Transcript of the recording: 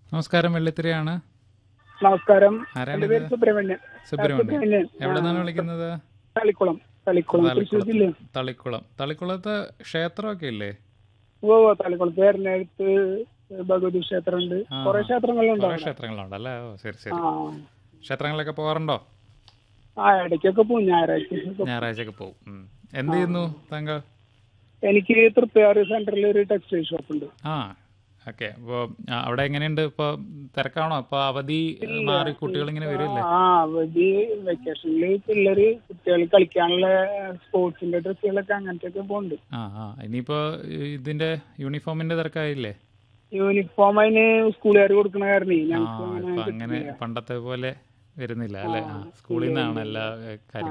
നമസ്കാരം വെള്ളിത്തിരയാണ് നമസ്കാരം ആരാണിത്? എന്റെ പേര് സുബ്രഹ്മണ്യൻ സുബ്രഹ്മണ്യൻ സുബ്രഹ്മണ്യൻ എവിടെ നിന്നാണ് ആ, വിളിക്കുന്നത് തളിക്കുളം തളിക്കുളം തൃശ്ശൂർ ജില്ല തളിക്കുളം തളിക്കുളത്ത് ക്ഷേത്രമൊക്കെ ഇല്ലേ ഓ ഓ, തളിക്കുളത്ത് എറണാകുളത്ത് ഭഗവതി ക്ഷേത്രമുണ്ട് ആ. കുറെ ക്ഷേത്രങ്ങളുണ്ട് കുറെ അവിടെ. ക്ഷേത്രങ്ങളുണ്ടല്ലേ ഓ ശരി ശരി ആ ക്ഷേത്രങ്ങളിലൊക്കെ പോകാറുണ്ടോ ആ ഇടയ്ക്കൊക്കെ പോകും ഞായറാഴ്ച ഞായറാഴ്ചയൊക്കെ പോകും ഉം. എന്ത് ചെയ്യുന്നു താങ്കൾ എനിക്ക് തൃപ്പയാറ് സെന്ററിൽ ഒരു ടെക്സ്റ്റൈൽ ഷോപ്പ് ഉണ്ട് ആ ഓക്കെ അപ്പോൾ അവിടെ എങ്ങനെയുണ്ട് ഇപ്പോൾ തിരക്കാണോ ഇപ്പോൾ അവധി മാറി കുട്ടികൾ ഇങ്ങനെ വരില്ലേ ആ അവധി വെക്കേഷനിൽ പിള്ളേര് കുട്ടികൾ കളിക്കാനുള്ള സ്പോർട്സിന്റെ ഡ്രസ്സുകളൊക്കെ അങ്ങനത്തെ ഒക്കെ പോകുന്നുണ്ട് ആ ആ ഇനിയിപ്പോൾ ഇതിന്റെ യൂണിഫോമിന്റെ തിരക്കായില്ലേ യൂണിഫോം അതിന് സ്കൂളുകാർ കൊടുക്കണ കാരണേ ആ ഞങ്ങൾക്ക് ഇപ്പൊ അങ്ങനെ അങ്ങനെ പണ്ടത്തെ പോലെ വരുന്നില്ല അല്ലേ ആ സ്കൂളിൽ നിന്നാണ് എല്ലാ ഏ, കാര്യങ്ങളും